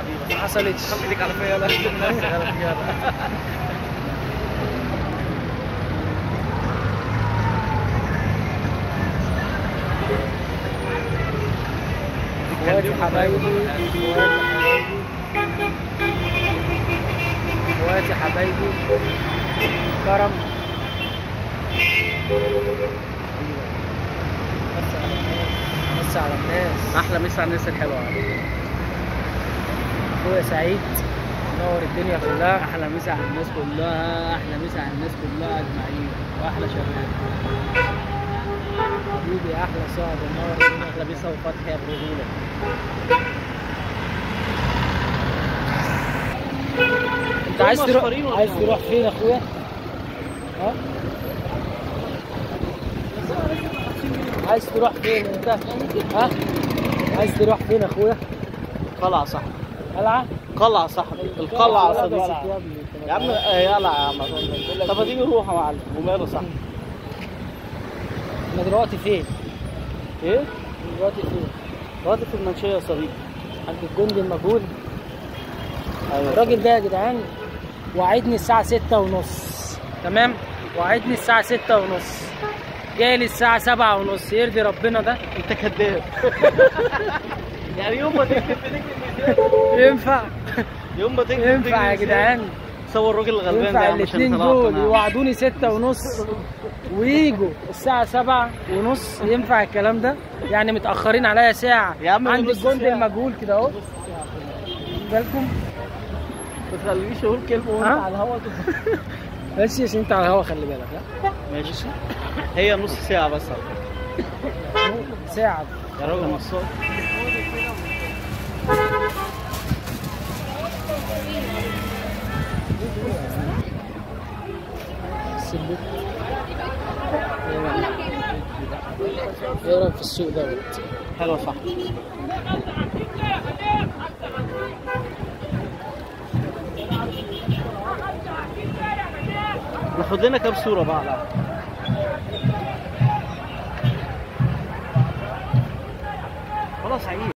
ما حصلتش خلي ايدك على فيا يلا نفسي غلط يلا اخواتي حبايبي اخواتي حبايبي اخواتي حبايبي كرم بس على الناس بس على الناس احلى مسا على الناس الحلوه اخويا سعيد نور الدنيا كلها احلى مسا على الناس كلها احلى مسا على الناس كلها اجمعين واحلى شباب حبيبي احلى صاحب نور الدنيا احلى مسا وفتحي يا برجوله انت عايز هم تروح أصفرين ولا عايز إيه؟ تروح فين يا اخويا؟ ها؟ عايز تروح فين انت؟ ها؟ عايز تروح فين يا اخويا؟ قلعه صح قلعة؟ قلعة صاحبي القلعة ولا صديقي بلد يا ابني يا عم ايه قلعة يا عم طب اديني نروح يا معلم وماله صح احنا دلوقتي فين؟ ايه؟ دلوقتي فين؟ دلوقتي في المنشية يا صديقي عند الجندي المجهول ايوه الراجل ده يا جدعان وعدني الساعة ستة ونص تمام؟ وعدني الساعة ستة ونص جاي لي الساعة سبعة ونص يرضي ربنا ده انت كداب يعني يوم ما تكتب بتكتب ينفع يوم ما تكتب ينفع يا تكتب جدعان صور الراجل الغلبان ده ينفع يا عم عشان الاثنين يطلعوا دول قناعة. يوعدوني ستة ونص ويجوا الساعة سبعة ونص ينفع الكلام ده؟ يعني متأخرين عليا ساعة يا عم عند نص الجندي ساعة. المجهول كده اهو بالكم ما تخلينيش اقول كلمة وانت ها؟ على الهوا كده بس يا سيدي انت على الهوا خلي بالك ها ماشي هي نص ساعة بس على فكرة. ساعة يا راجل نصاب السلوك ايه رايك في السوق دوت؟ حلوة صح ناخد لنا كام صورة بقى لا. خلاص عيد